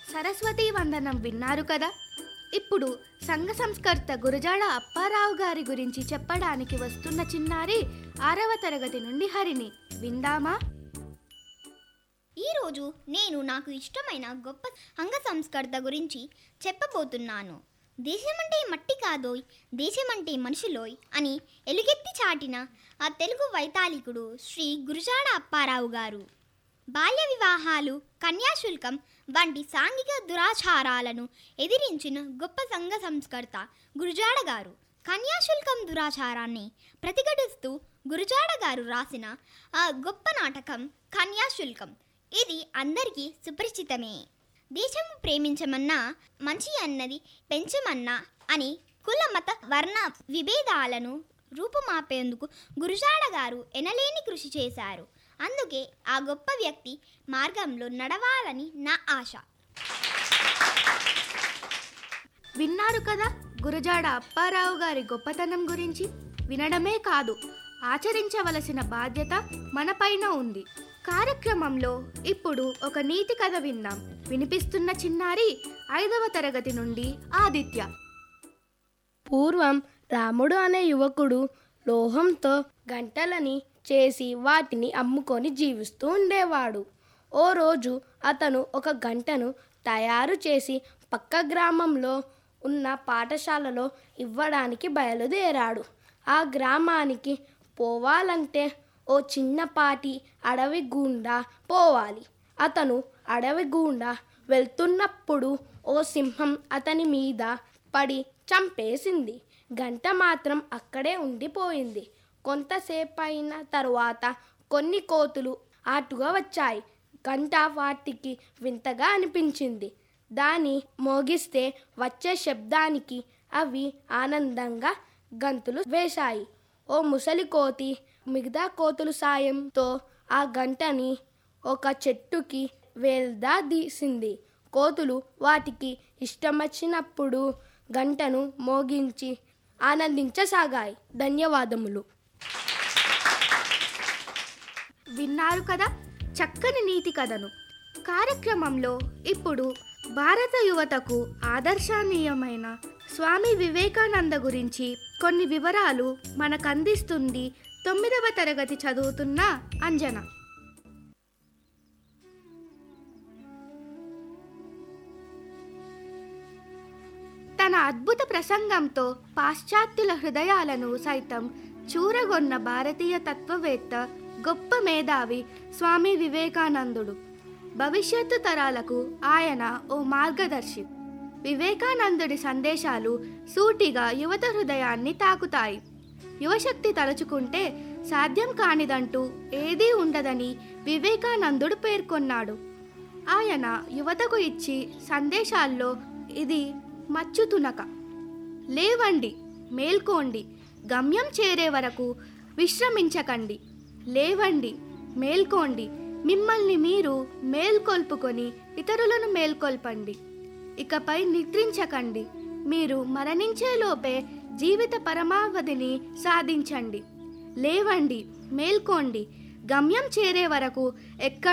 సరస్వతీ వందనం విన్నారు కదా ఇప్పుడు సంఘ సంస్కర్త గురజాడ అప్పారావు గారి గురించి చెప్పడానికి వస్తున్న చిన్నారి ఆరవ తరగతి నుండి హరిని విందామా ఈరోజు నేను నాకు ఇష్టమైన గొప్ప అంగ సంస్కర్త గురించి చెప్పబోతున్నాను దేశమంటే మట్టి కాదోయ్ దేశమంటే మనుషులోయ్ అని ఎలుగెత్తి చాటిన ఆ తెలుగు వైతాళికుడు శ్రీ గురుజాడ అప్పారావు గారు బాల్య వివాహాలు కన్యాశుల్కం వంటి సాంఘిక దురాచారాలను ఎదిరించిన గొప్ప సంఘ సంస్కర్త గురుజాడ గారు కన్యాశుల్కం దురాచారాన్ని ప్రతిఘటిస్తూ గురుజాడ గారు రాసిన ఆ గొప్ప నాటకం కన్యాశుల్కం ఇది అందరికీ సుపరిచితమే దేశం ప్రేమించమన్నా మంచి అన్నది పెంచమన్నా అని కుల మత వర్ణ విభేదాలను రూపుమాపేందుకు గురుజాడ గారు ఎనలేని కృషి చేశారు అందుకే ఆ గొప్ప వ్యక్తి మార్గంలో నడవాలని నా ఆశ విన్నారు కదా గురజాడ అప్పారావు గారి గొప్పతనం గురించి వినడమే కాదు ఆచరించవలసిన బాధ్యత మనపైన ఉంది కార్యక్రమంలో ఇప్పుడు ఒక నీతి కథ విందాం వినిపిస్తున్న చిన్నారి ఐదవ తరగతి నుండి ఆదిత్య పూర్వం రాముడు అనే యువకుడు లోహంతో గంటలని చేసి వాటిని అమ్ముకొని జీవిస్తూ ఉండేవాడు ఓ రోజు అతను ఒక గంటను తయారు చేసి పక్క గ్రామంలో ఉన్న పాఠశాలలో ఇవ్వడానికి బయలుదేరాడు ఆ గ్రామానికి పోవాలంటే ఓ చిన్నపాటి అడవి గుండా పోవాలి అతను అడవి గుండా వెళ్తున్నప్పుడు ఓ సింహం అతని మీద పడి చంపేసింది గంట మాత్రం అక్కడే ఉండిపోయింది కొంతసేపు అయిన తరువాత కొన్ని కోతులు ఆటుగా వచ్చాయి గంట వాటికి వింతగా అనిపించింది దాని మోగిస్తే వచ్చే శబ్దానికి అవి ఆనందంగా గంతులు వేశాయి ఓ ముసలి కోతి మిగతా కోతులు సాయంతో ఆ గంటని ఒక చెట్టుకి వేల్దా తీసింది కోతులు వాటికి ఇష్టమచ్చినప్పుడు గంటను మోగించి ఆనందించసాగాయి ధన్యవాదములు విన్నారు కదా చక్కని నీతి కథను కార్యక్రమంలో ఇప్పుడు భారత యువతకు ఆదర్శనీయమైన స్వామి వివేకానంద గురించి కొన్ని వివరాలు మనకు అందిస్తుంది తొమ్మిదవ తరగతి చదువుతున్న అంజన తన అద్భుత ప్రసంగంతో పాశ్చాత్యుల హృదయాలను సైతం చూరగొన్న భారతీయ తత్వవేత్త గొప్ప మేధావి స్వామి వివేకానందుడు భవిష్యత్తు తరాలకు ఆయన ఓ మార్గదర్శి వివేకానందుడి సందేశాలు సూటిగా యువత హృదయాన్ని తాకుతాయి యువశక్తి తలుచుకుంటే సాధ్యం కానిదంటూ ఏదీ ఉండదని వివేకానందుడు పేర్కొన్నాడు ఆయన యువతకు ఇచ్చి సందేశాల్లో ఇది మచ్చుతునక లేవండి మేల్కోండి గమ్యం చేరే వరకు విశ్రమించకండి లేవండి మేల్కోండి మిమ్మల్ని మీరు మేల్కొల్పుకొని ఇతరులను మేల్కొల్పండి ఇకపై నిద్రించకండి మీరు మరణించేలోపే జీవిత పరమావధిని సాధించండి లేవండి మేల్కోండి గమ్యం చేరే వరకు ఎక్కడ